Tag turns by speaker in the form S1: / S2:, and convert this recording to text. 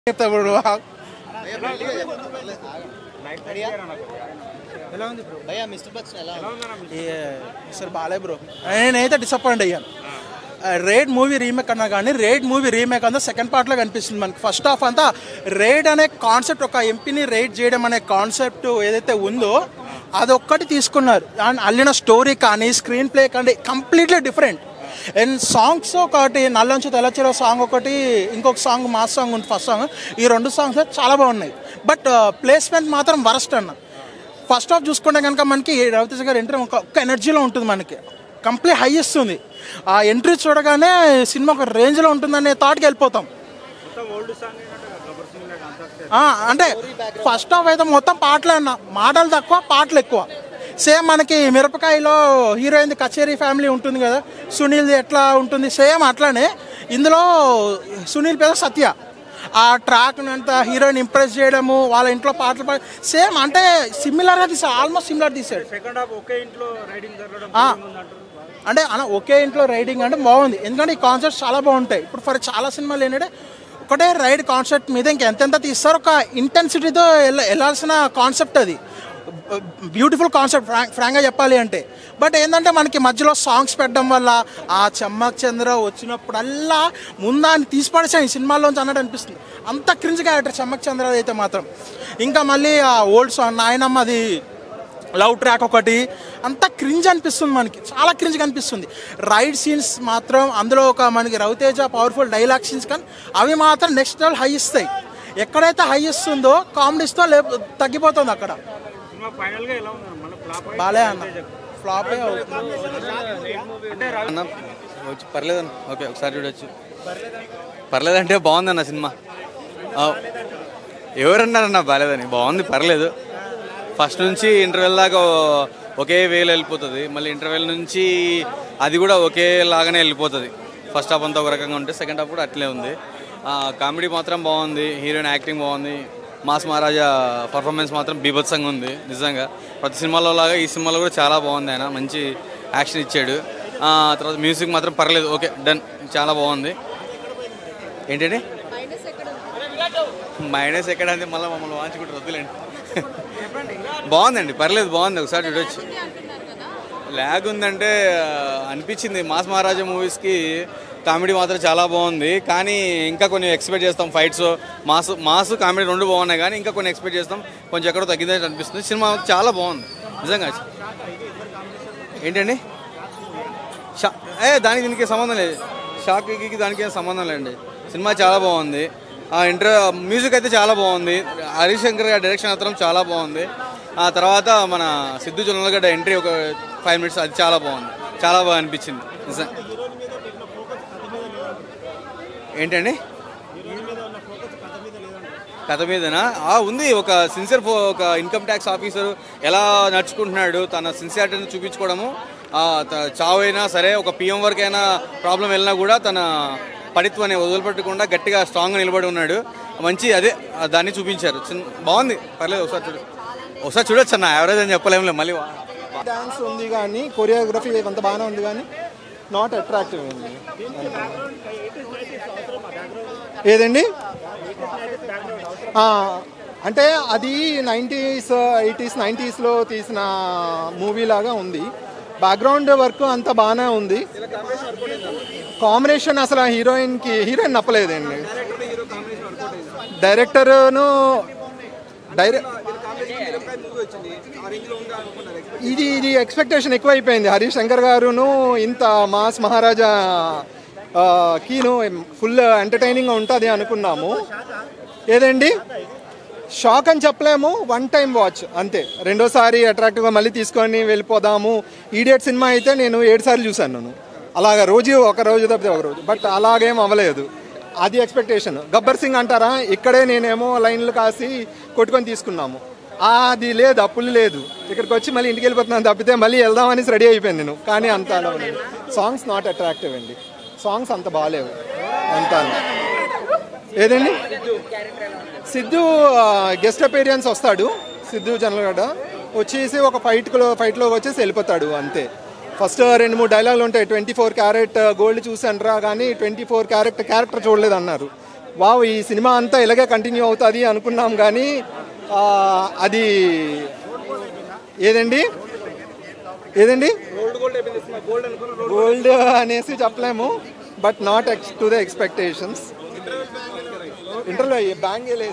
S1: చెప్తా ఇప్పుడు
S2: ఎలా ఉంది బ్రో
S3: భయ్యా మిస్టర్ బక్స్ ఎలా ఉంది
S1: సార్ బాలే బ్రో నేనైతే డిసప్పాయింట్ అయ్యాను రేడ్ మూవీ రీమేక్ అన్నా కానీ రేడ్ మూవీ రీమేక్ అంతా సెకండ్ పార్ట్లో కనిపిస్తుంది మనకి ఫస్ట్ హాఫ్ అంతా రేడ్ అనే కాన్సెప్ట్ ఒక ఎంపీని రేడ్ చేయడం అనే కాన్సెప్ట్ ఏదైతే ఉందో అదొక్కటి తీసుకున్నారు అండ్ అల్లిన స్టోరీ కానీ స్క్రీన్ ప్లే కానీ కంప్లీట్లీ డిఫరెంట్ అండ్ సాంగ్స్ ఒకటి నల్లంచు తెల్లచీర సాంగ్ ఒకటి ఇంకొక సాంగ్ మాస్ సాంగ్ ఉంది ఫస్ట్ సాంగ్ ఈ రెండు సాంగ్స్ చాలా బాగున్నాయి బట్ ప్లేస్మెంట్ మాత్రం వరస్ట్ అన్న ఫస్ట్ హాఫ్ చూసుకుంటే కనుక మనకి రవితేజ గారి ఎంట్రీ ఒక ఒక్క ఎనర్జీలో ఉంటుంది మనకి కంప్లీట్ హై ఇస్తుంది ఆ ఎంట్రీ చూడగానే సినిమా ఒక రేంజ్లో ఉంటుందనే థాట్కి వెళ్ళిపోతాం
S2: మొత్తం ఓల్డ్ సాంగ్ గబ్బర్ సింగ్ లాగా అంతా
S1: ఆ, అంటే ఫస్ట్ హాఫ్ అయితే మొత్తం పాటలే అన్న మాటలు తక్కువ పాటలు ఎక్కువ సేమ్ మనకి మిరపకాయలో హీరోయిన్ కచేరీ ఫ్యామిలీ ఉంటుంది కదా సునీల్ది ఎట్లా ఉంటుంది సేమ్ అట్లానే ఇందులో సునీల్ పేరు సత్య ఆ ట్రాక్ అంతా హీరోయిన్ ఇంప్రెస్ చేయడము వాళ్ళ ఇంట్లో పాటలు పాడి సేమ్ అంటే సిమిలర్గా తీసాడు ఆల్మోస్ట్ సిమిలర్ తీసాడు
S2: సెకండ్ హాఫ్ ఒకే ఇంట్లో రైడింగ్ జరగడం
S1: ఆ.
S2: ఉందంటారు
S1: అంటే అన్న ఒకే ఇంట్లో రైడింగ్ అంటే బాగుంది ఎందుకంటే ఈ కాన్సెప్ట్ చాలా బాగుంటాయి ఇప్పుడు ఫర్ చాలా సినిమాలు ఏంటంటే ఒకటే రైడ్ కాన్సెప్ట్ మీద ఇంకా ఎంతెంత తీస్తారు ఒక ఇంటెన్సిటీతో వెళ్ళ వెళ్ళాల్సిన కాన్సెప్ట్ అది బ్యూటిఫుల్ కాన్సెప్ట్ ఫ్రాంక్ ఫ్రాంక్గా చెప్పాలి అంటే బట్ ఏంటంటే మనకి మధ్యలో సాంగ్స్ పెట్టడం వల్ల ఆ చెమ్మక్ చంద్ర వచ్చినప్పుడల్లా ముందాన్ని తీసిపడేసాను ఈ సినిమాలోంచి అన్నట్టు అనిపిస్తుంది అంత క్రింజ్ క్యారెక్టర్ చెమ్మక్ చంద్ర అయితే మాత్రం ఇంకా మళ్ళీ ఆ ఓల్డ్ సాంగ్ నాయనమ్మది లవ్ ట్రాక్ ఒకటి అంతా క్రింజ్ అనిపిస్తుంది మనకి చాలా క్రింజ్ కనిపిస్తుంది రైడ్ సీన్స్ మాత్రం అందులో ఒక మనకి రవితేజ పవర్ఫుల్ డైలాగ్ సీన్స్ కానీ అవి మాత్రం నెక్స్ట్ లెవెల్ హై ఇస్తాయి ఎక్కడైతే హై ఇస్తుందో కామెడీస్తో లే తగ్గిపోతుంది అక్కడ
S2: సినిమా ఫైనల్ గా ఎలా ఉంది మన ఫ్లాప్
S1: బాలే అన్న ఫ్లాపే అవుతుంది
S2: అంటే రవి
S4: అన్న వచ్చి పర్లేదన్న ఓకే ఒకసారి చూడొచ్చు పర్లేదంటే బాగుందన్న సినిమా ఆ, ఎవరన్నారన్న బాగాలేదని బాగుంది పర్లేదు ఫస్ట్ నుంచి ఇంటర్వెల్ దాకా ఓ- ఒకే వేలో వెళ్ళిపోతుంది మళ్ళీ ఇంటర్వెల్ నుంచి అది కూడా ఒకే లాగానే వెళ్ళిపోతుంది ఫస్ట్ హాఫ్ అంతా ఒక రకంగా ఉంటే సెకండ్ హాఫ్ కూడా అట్లే ఉంది కామెడీ మాత్రం బాగుంది హీరోయిన్ యాక్టింగ్ బాగుంది మాస్ మహారాజా పర్ఫార్మెన్స్ మాత్రం బీభత్సంగా ఉంది నిజంగా ప్రతి సినిమాలో లాగా ఈ సినిమాలో కూడా చాలా బాగుంది ఆయన మంచి యాక్షన్ ఇచ్చాడు ఆ, తర్వాత మ్యూజిక్ మాత్రం పర్లేదు ఓకే డన్ చాలా బాగుంది ఏంటండి మైనస్ ఎక్కడ అంటే మళ్ళీ మమ్మల్ని వాంచుకుంటారు వద్దులేండి బాగుందండి పర్లేదు బాగుంది ఒకసారి చూడొచ్చు ల్యాగ్ ఉందంటే ఆ, అనిపించింది మాస్ మహారాజా మూవీస్కి కామెడీ మాత్రం చాలా బాగుంది కానీ ఇంకా కొన్ని ఎక్స్పెక్ట్ చేస్తాం ఫైట్స్ మాస్ మాస్ కామెడీ రెండు బాగున్నాయి కానీ ఇంకా కొన్ని ఎక్స్పెక్ట్ చేస్తాం కొంచెం ఎక్కడో తగ్గిందని అనిపిస్తుంది సినిమా చాలా బాగుంది నిజంగా ఏంటండి షా ఏ దానికి దీనికి సంబంధం లేదు షాక్కి దానికి ఏం సంబంధం లేదండి సినిమా చాలా బాగుంది ఆ ఇంటర్ మ్యూజిక్ అయితే చాలా బాగుంది హరీష్ శంకర్ గారి డైరెక్షన్ మాత్రం చాలా బాగుంది ఆ తర్వాత మన సిద్ధు జొన్నలగడ్డ ఎంట్రీ ఒక ఫైవ్ మినిట్స్ అది చాలా బాగుంది చాలా బాగా అనిపించింది నిజం ఏంటండి కథ మీదనా ఆ, ఉంది ఒక సిన్సియర్ ఒక ఇన్కమ్ ట్యాక్స్ ఆఫీసర్ ఎలా నడుచుకుంటున్నాడు తన సిన్సియారిటీని చూపించుకోవడము ఆ, త- చావైనా సరే ఒక పిఎం వరకు అయినా ప్రాబ్లం వెళ్ళినా కూడా తన పడిత్వాన్ని వదిలిపెట్టకుండా గట్టిగా స్ట్రాంగ్గా నిలబడి ఉన్నాడు మంచి అదే ఆ, దాన్ని చూపించారు చిన్న బాగుంది పర్లేదు ఒకసారి చూడు ఒకసారి చూడొచ్చు అన్న యావరేజ్ అని చెప్పలేములే మళ్ళీ వా-
S5: డాన్స్ ఉంది కానీ కొరియోగ్రఫీ అంత బాగానే ఉంది కానీ నాట్ అట్రాక్టివ్ అండి ఏదండి ఆ, అంటే అది నైంటీస్ ఎయిటీస్ నైంటీస్లో తీసిన మూవీ లాగా ఉంది బ్యాక్గ్రౌండ్ వర్క్ అంత బాగానే ఉంది కాంబినేషన్ అసలు హీరోయిన్కి హీరోయిన్ నప్పలేదండి డైరెక్టర్ను డైరెక్ట్ ఇది ఇది ఎక్స్పెక్టేషన్ ఎక్కువ అయిపోయింది హరీష్ శంకర్ గారును ఇంత మాస్ మహారాజా ఆ, కీను ఫుల్ ఎంటర్టైనింగ్ ఉంటుంది అనుకున్నాము ఏదండి షాక్ అని చెప్పలేము వన్ టైం వాచ్ అంతే రెండోసారి అట్రాక్టివ్గా మళ్ళీ తీసుకొని వెళ్ళిపోదాము ఈడియట్ సినిమా అయితే నేను ఏడు సార్లు చూశాను నేను అలాగా రోజు ఒక రోజు తప్పితే ఒక రోజు బట్ అలాగేం అవ్వలేదు అది ఎక్స్పెక్టేషన్ గబ్బర్ సింగ్ అంటారా ఇక్కడే నేనేమో లైన్లు కాసి కొట్టుకొని తీసుకున్నాము ఆ, అది లేదు అప్పులు లేదు ఇక్కడికి వచ్చి మళ్ళీ ఇంటికి వెళ్ళిపోతున్నాను తప్పితే మళ్ళీ వెళ్దామని రెడీ అయిపోయాను నేను కానీ అంత అలా లేదు సాంగ్స్ నాట్ అట్రాక్టివ్ అండి సాంగ్స్ అంత బాగాలేవు అంత ఏదండి సిద్ధు గెస్ట్ అపీరియన్స్ వస్తాడు సిద్ధు జనరల్గడ్డ వచ్చేసి ఒక ఫైట్లో ఫైట్లో వచ్చేసి వెళ్ళిపోతాడు అంతే ఫస్ట్ రెండు మూడు డైలాగులు ఉంటాయి ట్వంటీ ఫోర్ క్యారెట్ గోల్డ్ చూసానరా కానీ ట్వంటీ ఫోర్ క్యారెట్ క్యారెక్టర్ చూడలేదు అన్నారు వావ్ ఈ సినిమా అంతా ఇలాగే కంటిన్యూ అవుతుంది అనుకున్నాం కానీ ఆ, అది ఏదండి ఏదండి గోల్డ్ అనేసి చెప్పలేము but not ex to the expectations ఇంటర్లో బ్యాంగ్